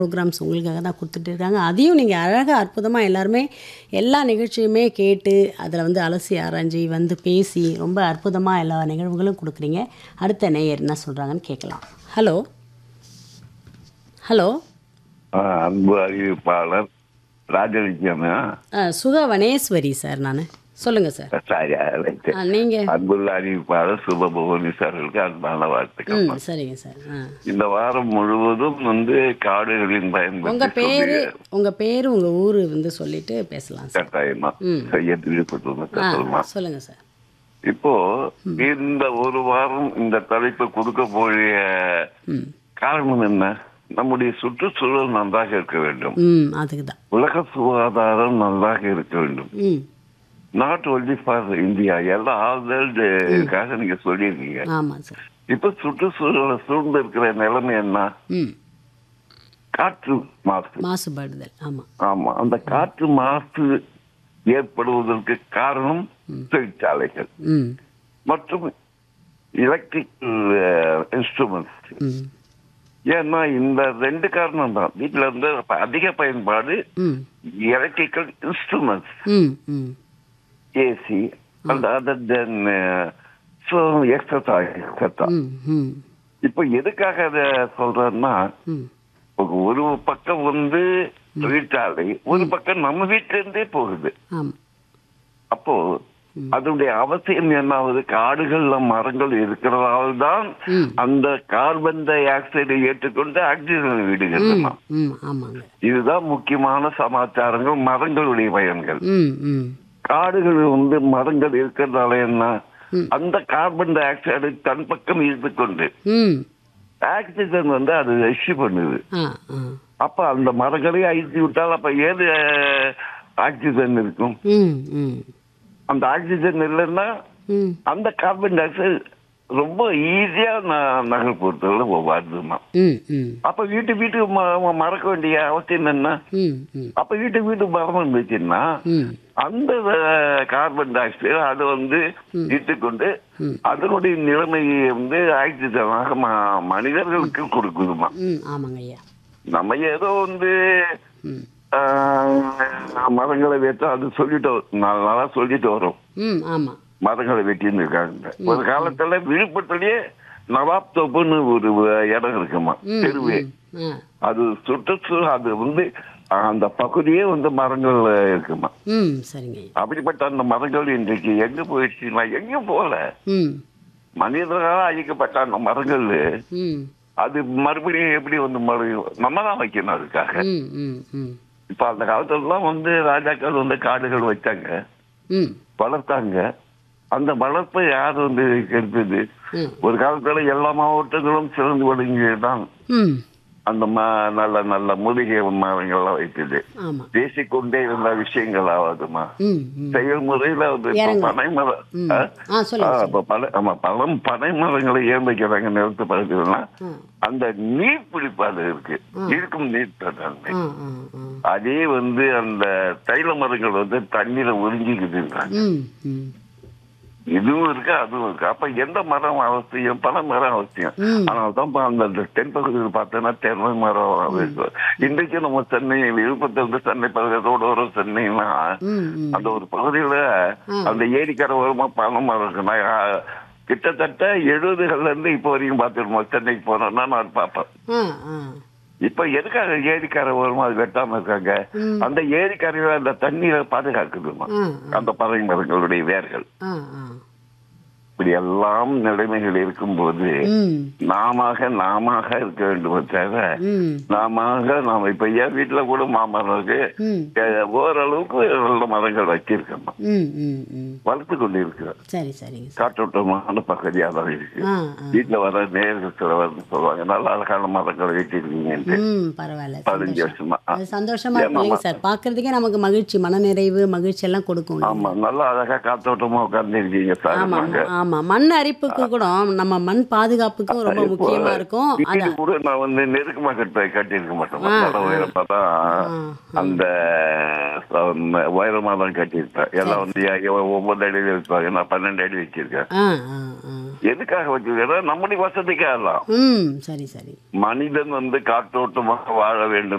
Programs உங்களுக்காக தான் கொடுத்துட்டு இருக்காங்க அதையும் நீங்கள் அழகாக அற்புதமாக எல்லாருமே எல்லா நிகழ்ச்சியுமே கேட்டு அதில் வந்து அலசி ஆராய்ஞ்சி வந்து பேசி ரொம்ப அற்புதமாக எல்லா நிகழ்வுகளும் கொடுக்குறீங்க அடுத்த நேயர் என்ன சொல்கிறாங்கன்னு கேட்கலாம் ஹலோ ஹலோ ஆ, அன்பு அறிவிப்பாளர் ராஜலிங்கம்யா சுகா வனேஸ்வரி சார் நான் சொல்லுங்கள் சார் சாரி ரைட்டு நீங்கள் அன்புள்ள அறிவிப்பாளர் சுபபவனி சார்களுக்கு அன்பான வாழ்த்துக்கள் ம் சரிங்க சார் ஆ இந்த வாரம் முழுவதும் வந்து காடுகளின் பயன்படுத்தி உங்கள் பேர் உங்கள் பேர் உங்கள் ஊர் வந்து சொல்லிட்டு பேசலாம் சார் கட்டாயமா செய்ய திருப்பத்தூர் ஆ கட்டளமா சொல்லுங்கள் சார் இப்போ இந்த ஒரு வாரம் இந்த தலைப்பு கொடுக்க போகிய ம் காரணம் என்ன நம்முடைய சுற்றுச்சூழல் நன்றாக இருக்க வேண்டும் ம் அதுக்கு தான் உலக சுகாதாரம் நன்றாக இருக்க வேண்டும் ம் நாட் ஒன்லி ஃபார் இந்தியா எல்லா ஆல் வேர்ல்டுக்காக நீங்க சொல்லியிருக்கீங்க ஆமாம் சார் இப்ப சுற்றுச்சூழலை சூழ்ந்து இருக்கிற நிலைமை என்ன ம் காற்று மாசு மாசுபடுதல் ஆமாம் ஆமா அந்த காற்று மாசு ஏற்படுவதற்கு காரணம் தொழிற்சாலைகள் ம் மற்றும் எலக்ட்ரிக்கல் இன்ஸ்ட்ருமெண்ட்ஸ் ம் ஏன்னா இந்த ரெண்டு காரணம் தான் வீட்டுல இருந்து அதிக பயன்பாடு ம் எலக்ட்ரிக்கல் இன்ஸ்ட்ருமெண்ட்ஸ் ம் ம் AC and other then extra extra ம் ம் இப்போ எதுக்காக அதை சொல்றேன்னா ம் ஒரு- ஒரு பக்கம் வந்து தொழிற்சாலை ஒரு பக்கம் நம்ம வீட்டுல இருந்தே போகுது ஆமாம் அப்போ அதனுடைய அவசியம் என்ன ஆகுது காடுகள்ல மரங்கள் இருக்கிறதால தான் ம். அந்த கார்பன் டை ஆக்சைடை ஏற்றுக்கொண்டு ஆக்சிஜன் விடுகிறது ம் ம் ஆமாங்க இதுதான் முக்கியமான சமாச்சாரங்கள் மரங்களுடைய பயன்கள் ம் ம் காடுகள் வந்து மரங்கள் இருக்கிறதால என்ன அந்த கார்பன் டை ஆக்சைடை தன் பக்கம் இழுத்துக்கொண்டு ம் ஆக்சிஜன் வந்து அது ரெஷி பண்ணுது ஆ ஆ அப்ப அந்த மரங்களே அழித்து விட்டால் அப்ப ஏது ஆக்சிஜன் இருக்கும் ம் ம் அந்த ஆக்சிஜன் இல்லைன்னா ம் அந்த கார்பன் டை ஆக்சைடு ரொம்ப ஈஸியா நகல் பொறுத்தவரை வருதுமா ம் ம் அப்ப வீட்டு வீட்டுக்கு ம- மறக்க வேண்டிய அவசியம் என்ன ம் ம் அப்ப வீட்டு வீட்டு மரம் இருந்துச்சுன்னா ம் அந்த கார்பன் டை ஆக்சைடு அது வந்து இட்டுக்கொண்டு அதனுடைய நிலைமையை வந்து ஆக்சிஜனாக ம- மனிதர்களுக்கு கொடுக்குதுமா ம் ஆமாங்க ஐயா நம்ம ஏதோ வந்து ம் ஆஹ், மரங்களை வெட்ட அது சொல்லிட்டு நாலு நாளா சொல்லிட்டு வரோம் ம் ஆமாம் மரங்களை வெட்டின்னு இருக்காங்க ஒரு காலத்துல விழுப்புரத்துலயே நவாப் தோப்புன்னு ஒரு இடம் இருக்குமா ம் தெருவே ஆ அது சுற்றுச்சூழல் அது வந்து அந்த பகுதியே வந்து மரங்கள் இருக்குமா ம் சரிங்க ஐயா அப்படிப்பட்ட அந்த மரங்கள் இன்றைக்கு எங்க போயிடுச்சுன்னா எங்கேயும் போகல ம் மனிதர்களால் அழிக்கப்பட்ட அந்த மரங்கள் ம் அது மறுபடியும் எப்படி வந்து மறுபடியும் நம்ம தான் வைக்கணும் அதுக்காக ம் ம் ம் இப்ப அந்த காலத்துலலாம் வந்து ராஜாக்கள் வந்து காடுகள் வச்சாங்க ம் வளர்த்தாங்க அந்த வளர்ப்பை யார் வந்து கெடுத்தது ம் ஒரு காலத்துல எல்லா மாவட்டங்களும் சிறந்து விளங்கியதுதான் ம் அந்த ம நல்ல நல்ல மூலிகை மரங்கள்லாம் வைத்தது ஆமாம் பேசிக்கொண்டே இருந்த விஷயங்கள் ஆகுதுமா ம் ம் செயல்முறையில வந்து இப்ப இறங்கும். பனை மரம் ம் ஆ? ஆ ஆ, சொல்லுங்க இப்ப பல ஆமா பழம் பனை மரங்களை ஏன் வைக்கிறாங்க நிறுத்த பகுதிகள்னா ஆ அந்த நீர் பிடிப்பு அது இருக்கு இருக்கும் நீர் தன்மை ஆ ஆ ஆ அதே வந்து அந்த தைல மரங்கள் வந்து தண்ணீரை உறிஞ்சிக்குதுன்றாங்க ம் ம் இதுவும் இருக்கு அதுவும் இருக்கு அப்ப எந்த மரம் அவசியம் பல மரம் அவசியம் ம். ஆனால் தான் அந்த தென் பகுதியில் பார்த்தோன்னா தென்னை மரம் அவசியம் இன்றைக்கு நம்ம சென்னை விழுப்புரத்துல இருந்து சென்னை பகுதி ரோடு வரும் சென்னைன்னா ம் ம் அந்த ஒரு பகுதியில அந்த ஏரிக்கரை ஓரமா பனை மரம் இருக்கு நான் ஆ, கிட்டத்தட்ட எழுபதுகள்ல இருந்து இப்போ வரைக்கும் பார்த்துருப்போம் சென்னைக்கு போனோம்னா நான் பார்ப்பேன் ஆ ஆ இப்ப எதுக்காக ஏரிக்கரை ஓரமா அது வெட்டாம இருக்காங்க ம். அந்த ஏரிக்கரையில அந்த தண்ணீரை பாதுகாக்குதுமா ஆ அந்த பறவை மரங்களுடைய வேர்கள் ஆ ஆ இப்படி எல்லாம் நிலைமைகள் இருக்கும்போது ம் நாம நாம இருக்க வேண்டுமே தவிர ம் நாம நாம இப்ப என் வீட்டுல கூட மாமரம் இருக்கு ம் அஹ், ஓரளவுக்கு நல்ல மரங்கள் வச்சிருக்கோம் ம் ம் ம் வளர்த்து கொண்டு இருக்கிறோம் சரி சரிங்க சார் காற்றோட்டமான பகுதியா தான் இருக்கு ஆ ஆ வீட்டுல வர நேர்கள் சில வந்து சொல்லுவாங்க நல்ல அழகான மரங்களை வெட்டிருக்கீங்கன்ட்டு ம் பரவாயில்ல பதினஞ்சு சந்தோஷம் வருஷமா அது சந்தோஷமா ஏமாமா. இருக்குல்லைங்க சார் பார்க்கறதுக்கே நமக்கு மகிழ்ச்சி மனநிறைவு மகிழ்ச்சி எல்லாம் கொடுக்கும் ஆமா நல்லா அழகா காத்தோட்டமா உட்கார்ந்து இருக்கீங்க சார் ஆமா நாங்க ஆமா ஆமா மண் அரிப்புக்கு கூட நம்ம மண் பாதுகாப்புக்கும் ரொம்ப முக்கியமா இருக்கும் வீடு அதான் கூட நான் வந்து நெருக்கமா கட்ட கட்டியிருக்க மாட்டேன் நல்ல உயரமா தான் அந்த அஹ், உயரமா தான் கட்டியிருப்பேன் எல்லாம் வந்து ஐயா, ஒன்பது அடி வைப்பாங்க நான் பன்னெண்டு அடி வச்சிருக்கேன் ஆ ஆ ஆ எதுக்காக வச்சிருக்கேன் நம்முடைய வசதிக்காக தான் ம் சரி சரி மனிதன் வந்து காற்றோட்டமாக வாழ வேண்டும்